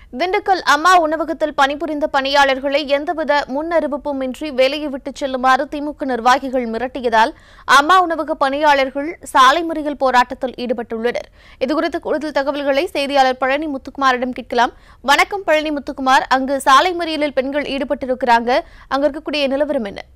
திண்டுக்கல் அம்மா உணவகத்தில் பணிபுரிந்த பணியாளர்களை எந்தவித முன் அறிவிப்பும் இன்றி வேலையை விட்டுச் செல்லுமாறு திமுக நிர்வாகிகள் மிரட்டியதால் அம்மா உணவக பணியாளர்கள் சாலை மறியல் போராட்டத்தில் ஈடுபட்டுள்ளனர் இதுகுறித்த கூடுதல் தகவல்களை செய்தியாளர் பழனி முத்துக்குமாரிடம் கேட்கலாம் வணக்கம் பழனி முத்துக்குமார் அங்கு சாலை மறியலில் பெண்கள் ஈடுபட்டிருக்கிறாங்க அங்க இருக்கக்கூடிய நிலவரம் என்ன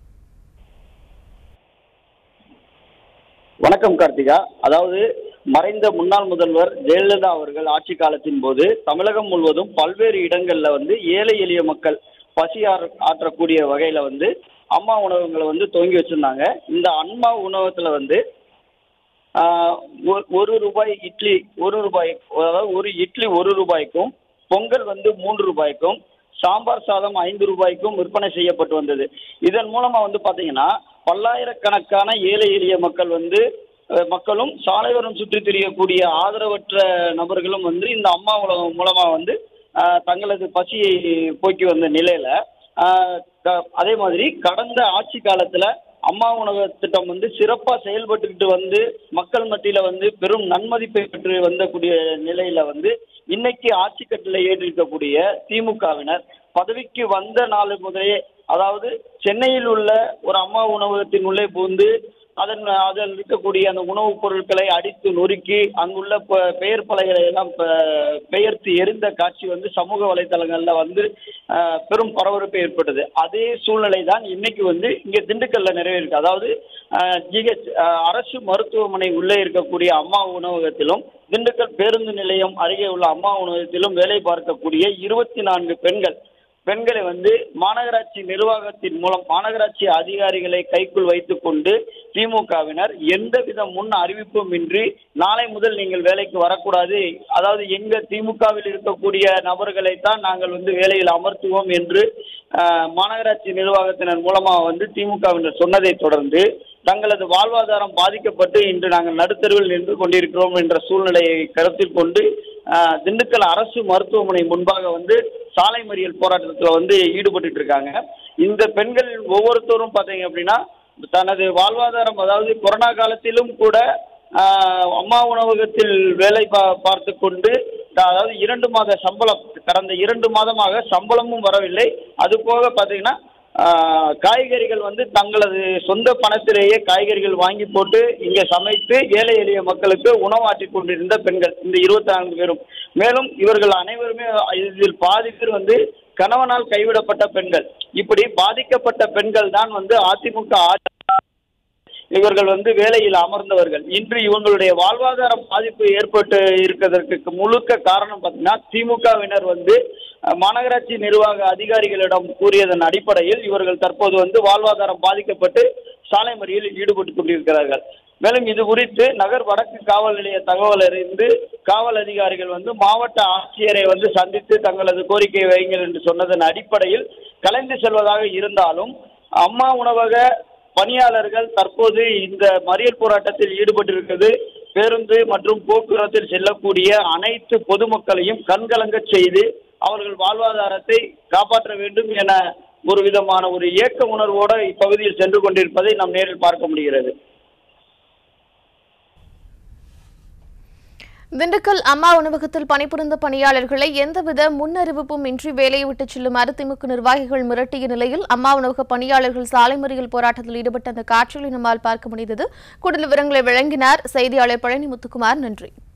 வணக்கம் கார்த்திகா அதாவது மறைந்த முன்னாள் முதல்வர் ஜெயலலிதா அவர்கள் ஆட்சி காலத்தின் போது தமிழகம் முழுவதும் பல்வேறு இடங்கள்ல வந்து ஏழை எளிய மக்கள் பசி ஆற- ஆற்றக்கூடிய வகையில வந்து அம்மா உணவகங்களை வந்து துவங்கி வச்சிருந்தாங்க இந்த அம்மா உணவகத்துல வந்து ஆஹ், ஒ- ஒரு ரூபாய் இட்லி ஒரு ரூபாய் அதாவது ஒரு இட்லி ஒரு ரூபாய்க்கும் பொங்கல் வந்து மூன்று ரூபாய்க்கும் சாம்பார் சாதம் ஐந்து ரூபாய்க்கும் விற்பனை செய்யப்பட்டு வந்தது இதன் மூலமா வந்து பாத்தீங்கன்னா பல்லாயிரக்கணக்கான ஏழை எளிய மக்கள் வந்து அஹ், மக்களும் சாலையோரம் சுற்றித் திரியக்கூடிய ஆதரவற்ற நபர்களும் வந்து இந்த அம்மா உலகம் மூலமா வந்து ஆஹ், தங்களது பசியை போக்கி வந்த நிலையில ஆஹ், க- அதே மாதிரி கடந்த ஆட்சி காலத்துல அம்மா உணவு திட்டம் வந்து சிறப்பா செயல்பட்டுக்கிட்டு வந்து மக்கள் மத்தியில வந்து பெரும் நன்மதிப்பை பெற்று வந்தக்கூடிய நிலையில வந்து இன்னைக்கு ஆட்சி கட்டில ஏற்றிருக்கக்கூடிய திமுகவினர் பதவிக்கு வந்த நாள் முதலே அதாவது சென்னையில் உள்ள ஒரு அம்மா உணவகத்தின் உள்ளே புகுந்து அதன் அதில் இருக்கக்கூடிய அந்த உணவுப் பொருட்களை அடித்து நொறுக்கி அங்குள்ள ப- பெயர் பலகைகளை எல்லாம் ப- பெயர்த்து எரிந்த காட்சி வந்து சமூக வலைதளங்கள்ல வந்து அஹ், பெரும் பரபரப்பு ஏற்பட்டது அதே சூழ்நிலை தான் இன்னைக்கு வந்து இங்க திண்டுக்கல்ல நிறைவேறிருக்கு அதாவது ஜிஹெச் அரசு மருத்துவமனை உள்ளே இருக்கக்கூடிய அம்மா உணவகத்திலும் திண்டுக்கல் பேருந்து நிலையம் அருகே உள்ள அம்மா உணவகத்திலும் வேலை பார்க்கக்கூடிய இருபத்தி நான்கு பெண்கள் பெண்களை வந்து மாநகராட்சி நிர்வாகத்தின் மூலம் மாநகராட்சி அதிகாரிகளை கைக்குள் வைத்துக் கொண்டு திமுகவினர் எந்தவித முன் அறிவிப்பும் இன்றி நாளை முதல் நீங்கள் வேலைக்கு வரக்கூடாது அதாவது எங்க திமுகவில் இருக்கக்கூடிய நபர்களை தான் நாங்கள் வந்து வேலையில் அமர்த்துவோம் என்று ஆஹ், மாநகராட்சி நிர்வாகத்தினர் மூலமா வந்து திமுகவினர் சொன்னதை தொடர்ந்து தங்களது வாழ்வாதாரம் பாதிக்கப்பட்டு இன்று நாங்கள் நடுத்தருவில் நின்று கொண்டிருக்கிறோம் என்ற சூழ்நிலையை கருத்தில் கொண்டு ஆஹ், திண்டுக்கல் அரசு மருத்துவமனை முன்பாக வந்து சாலை மறியல் போராட்டத்தில் வந்து ஈடுபட்டு இருக்காங்க இந்த பெண்கள் ஒவ்வொருத்தரும் பார்த்தீங்க அப்படின்னா தனது வாழ்வாதாரம் அதாவது கொரோனா காலத்திலும் கூட ஆஹ், அம்மா உணவகத்தில் வேலை பா பார்த்து கொண்டு அதாவது இரண்டு மாத சம்பளம் கடந்த இரண்டு மாதமாக சம்பளமும் வரவில்லை அது போக பார்த்தீங்கன்னா ஆஹ், காய்கறிகள் வந்து தங்களது சொந்த பணத்திலேயே காய்கறிகள் வாங்கி போட்டு இங்கே சமைத்து ஏழை எளிய மக்களுக்கு உணவாற்றிக் கொண்டிருந்த பெண்கள் இந்த இருபத்தி நான்கு பேரும் மேலும் இவர்கள் அனைவருமே இதில் பாதி பேர் வந்து கணவனால் கைவிடப்பட்ட பெண்கள் இப்படி பாதிக்கப்பட்ட பெண்கள் தான் வந்து அதிமுக ஆட்சி இவர்கள் வந்து வேலையில் அமர்ந்தவர்கள் இன்று இவங்களுடைய வாழ்வாதாரம் பாதிப்பு ஏற்பட்டு இருக்கிறதற்கு முழுக்க காரணம் பார்த்தீங்கன்னா திமுகவினர் வந்து அஹ், மாநகராட்சி நிர்வாக அதிகாரிகளிடம் கூறியதன் அடிப்படையில் இவர்கள் தற்போது வந்து வாழ்வாதாரம் பாதிக்கப்பட்டு சாலை மறியலில் ஈடுபட்டு கொண்டிருக்கிறார்கள் மேலும் இது குறித்து நகர் வடக்கு காவல் நிலைய தகவல் அறிந்து காவல் அதிகாரிகள் வந்து மாவட்ட ஆட்சியரை வந்து சந்தித்து தங்களது கோரிக்கையை வையுங்கள் என்று சொன்னதன் அடிப்படையில் கலைந்து செல்வதாக இருந்தாலும் அம்மா உணவக பணியாளர்கள் தற்போது இந்த மறியல் போராட்டத்தில் ஈடுபட்டிருக்கிறது பேருந்து மற்றும் போக்குவரத்தில் செல்லக்கூடிய அனைத்து பொதுமக்களையும் கண்கலங்கச் செய்து அவர்கள் வாழ்வாதாரத்தை காப்பாற்ற வேண்டும் என ஒரு விதமான ஒரு இயக்க உணர்வோடு இப்பகுதியில் சென்று கொண்டிருப்பதை நாம் நேரில் பார்க்க முடிகிறது திண்டுக்கல் அம்மா உணவகத்தில் பணிபுரிந்த பணியாளர்களை எந்தவித முன் அறிவிப்பும் இன்றி வேலையை விட்டுச் செல்லுமாறு திமுக நிர்வாகிகள் மிரட்டிய நிலையில் அம்மா உணவக பணியாளர்கள் சாலை மறியல் போராட்டத்தில் ஈடுபட்ட அந்த காட்சிகளை நம்மால் பார்க்க முடிந்தது கூடுதல் விவரங்களை வழங்கினார் செய்தியாளர் பழனி முத்துக்குமார் நன்றி